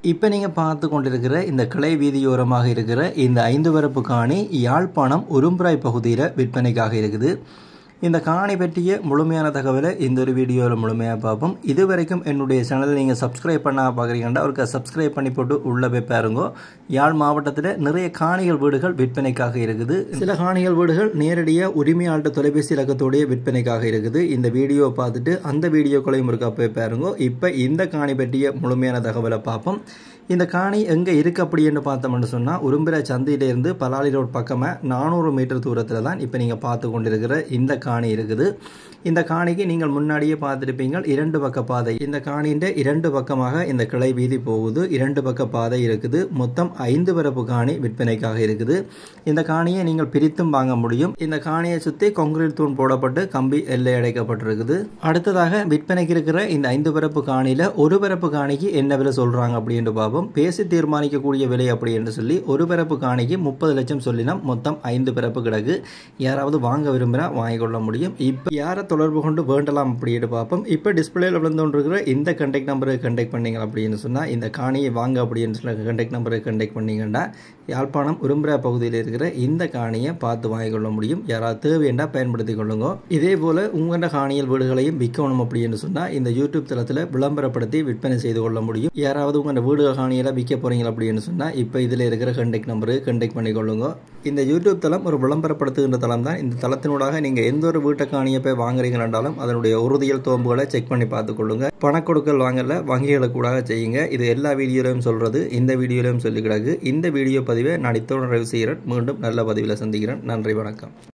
இப்போ நீங்கள் பார்த்து கொண்டிருக்கிற இந்த கிளை வீதியோரமாக இருக்கிற இந்த ஐந்து வரப்பு காணி யாழ்ப்பாணம் உரும்புராய் பகுதியில் விற்பனைக்காக இருக்குது இந்த காணி பற்றிய முழுமையான தகவலை இந்த ஒரு வீடியோவில் முழுமையாக பார்ப்போம் இது வரைக்கும் என்னுடைய சேனலை நீங்கள் சப்ஸ்கிரைப் பண்ண பார்க்குறீங்கன்னா அவருக்கு சப்ஸ்கிரைப் பண்ணி போட்டு உள்ளே போய் பாருங்க யாழ் மாவட்டத்தில் நிறைய காணிகள் வீடுகள் விற்பனைக்காக இருக்குது சில காணிகள் வீடுகள் நேரடியாக உரிமையாளர் தொலைபேசி இலக்கத்தோடைய விற்பனைக்காக இருக்குது இந்த வீடியோவை பார்த்துட்டு அந்த வீடியோக்களையும் இருக்கா போய் பாருங்க இப்போ இந்த காணி பற்றிய முழுமையான தகவலை பார்ப்போம் இந்த காணி எங்கே இருக்குது அப்படின்னு பார்த்தோம்னு சொன்னால் உரும்பிர சந்தையிலேருந்து பலாலி ரோட் பக்கமாக நானூறு மீட்டர் தூரத்தில் தான் இப்போ நீங்கள் பார்த்து கொண்டிருக்கிற இந்த காணி இருக்குது இந்த காணிக்கு நீங்கள் முன்னாடியே பார்த்துருப்பீங்க இரண்டு பக்க பாதை இந்த காணின்ற இரண்டு பக்கமாக இந்த கிளை வீதி போகுது இரண்டு பக்க பாதை இருக்குது மொத்தம் ஐந்து பரப்பு காணி விற்பனைக்காக இருக்குது இந்த காணியை நீங்கள் பிரித்தும் வாங்க முடியும் இந்த காணியை சுற்றி கான்கிரீட் தூண் போடப்பட்டு கம்பி எல்லை அடைக்கப்பட்டிருக்குது அடுத்ததாக விற்பனைக்கு இருக்கிற இந்த ஐந்து பரப்பு காணியில் ஒரு பரப்பு காணிக்கு என்ன விலை சொல்கிறாங்க அப்படின்னு பார்ப்போம் பேசி தீர்மானிக்கக்கூடிய விலை அப்படி என்று சொல்லி ஒரு பரப்பு காணிக்கு முப்பது லட்சம் சொல்லினோம் மொத்தம் ஐந்து பிறப்பு கிடக்கு யாராவது வாங்க விரும்பினா வாங்கிக்கொள்ள முடியும் இப்போ யாரை தொடர்பு கொண்டு வேண்டலாம் அப்படின்னு பார்ப்போம் இப்போ டிஸ்பிளேல விழுந்து கொண்டிருக்கிற இந்த கண்டெக்ட் நம்பருக்கு கண்டெக்ட் பண்ணீங்க அப்படின்னு சொன்னால் இந்த காணியை வாங்க அப்படின்னு சொல்லி கண்டெக்ட் நம்பருக்கு கண்டெக்ட் பண்ணீங்கன்னா யாழ்ப்பாணம் உரும்புரா பகுதியில் இருக்கிற இந்த காணியை பார்த்து வாங்கிக்கொள்ள முடியும் யாராவது தேவையண்டா பயன்படுத்தி கொள்ளுங்க இதே போல் உங்களோட காணியல் வீடுகளையும் விற்கணும் அப்படின்னு சொன்னால் இந்த யூடியூப் தளத்தில் விளம்பரப்படுத்தி விற்பனை செய்து கொள்ள முடியும் யாராவது உங்களோட வீடு காணியில் விற்க போகிறீங்க அப்படின்னு சொன்னால் இப்போ இதில் இருக்கிற கண்டெக்ட் நம்பருக்கு கண்டெக்ட் பண்ணிக்கொள்ளுங்க இந்த யூடியூப் தளம் ஒரு விளம்பரப்படுத்துகின்ற தளம் தான் இந்த தளத்தினூடாக நீங்கள் எந்த ஒரு வீட்டை காணியை போய் வாங்குறீங்கன்னாலும் அதனுடைய உறுதியல் தோம்புகளை செக் பண்ணி பார்த்துக்கொள்ளுங்க பணக்கொடுக்கல் வாங்கல வங்கிகளுக்கு கூட செய்யுங்க இது எல்லா வீடியோலையும் சொல்கிறது இந்த வீடியோலையும் சொல்லி கிடக்கு இந்த வீடியோ பதிவை நான் இத்தோடு நிறைவு செய்கிறேன் மீண்டும் நல்ல பதிவில் சந்திக்கிறேன் நன்றி வணக்கம்